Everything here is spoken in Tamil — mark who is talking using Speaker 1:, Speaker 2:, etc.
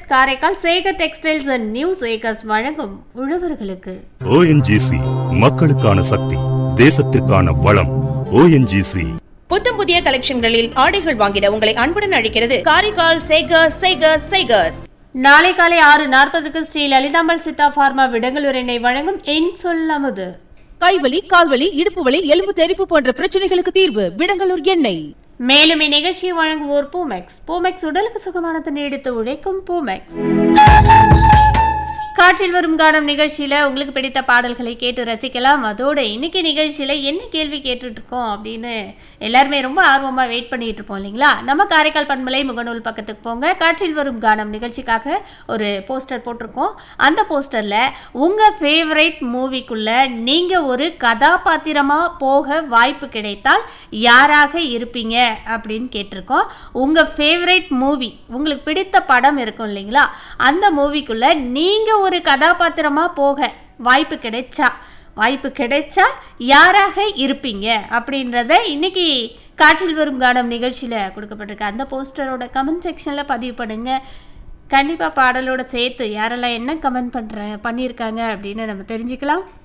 Speaker 1: Karaikal Sekar textiles and new Sekars வழங்கும் உழவர்களுக்கு
Speaker 2: ஓஎன்ஜிசி மக்களுக்கான சக்தி தேசத்திற்கான வளம் ஓஎன்ஜிசி
Speaker 3: புத்தம் புதிய கலெக்ஷன்களில் ஆடைகள் வாங்கிட உங்களை அன்புடன் அழைக்கிறது காரைக்கால் சேகர்ஸ் சேகர்ஸ் சேகர்ஸ்
Speaker 1: நாளை காலை ஆறு நாற்பதுக்கு ஸ்ரீ லலிதாம்பல் சித்தா பார்மா விடங்களூர் எண்ணெய் வழங்கும் என் சொல்லமுது
Speaker 4: கைவலி கால்வலி இடுப்பு வலி எலும்பு தெறிப்பு போன்ற பிரச்சனைகளுக்கு தீர்வு விடங்கலூர் எண்ணெய்
Speaker 1: மேலும் இந்நிகழ்ச்சியை வழங்குவோர் பூமெக்ஸ் பூமெக்ஸ் உடலுக்கு சுகமானதை நீடித்து உழைக்கும் பூமெக்ஸ் காற்றில் வரும் காணும் நிகழ்ச்சியில் உங்களுக்கு பிடித்த பாடல்களை கேட்டு ரசிக்கலாம் அதோட இன்னைக்கு நிகழ்ச்சியில் என்ன கேள்வி கேட்டுட்டு இருக்கோம் அப்படின்னு எல்லாருமே ரொம்ப ஆர்வமாக வெயிட் பண்ணிட்டு இருப்போம் இல்லைங்களா நம்ம காரைக்கால் பண்பலை முகநூல் பக்கத்துக்கு போங்க காற்றில் வரும் கானம் நிகழ்ச்சிக்காக ஒரு போஸ்டர் போட்டிருக்கோம் அந்த போஸ்டரில் உங்கள் ஃபேவரைட் மூவிக்குள்ளே நீங்கள் ஒரு கதாபாத்திரமாக போக வாய்ப்பு கிடைத்தால் யாராக இருப்பீங்க அப்படின்னு கேட்டிருக்கோம் உங்கள் ஃபேவரைட் மூவி உங்களுக்கு பிடித்த படம் இருக்கும் இல்லைங்களா அந்த மூவிக்குள்ளே நீங்கள் ஒரு கதாபாத்திரமாக போக வாய்ப்பு கிடைச்சா வாய்ப்பு கிடைச்சா யாராக இருப்பீங்க அப்படின்றத இன்னைக்கு காற்றில் வரும் கானம் நிகழ்ச்சியில் கொடுக்கப்பட்டிருக்க அந்த போஸ்டரோட கமெண்ட் செக்ஷனில் பதிவு பண்ணுங்க கண்டிப்பாக பாடலோட சேர்த்து யாரெல்லாம் என்ன கமெண்ட் பண்ணுற பண்ணியிருக்காங்க அப்படின்னு நம்ம தெரிஞ்சுக்கலாம்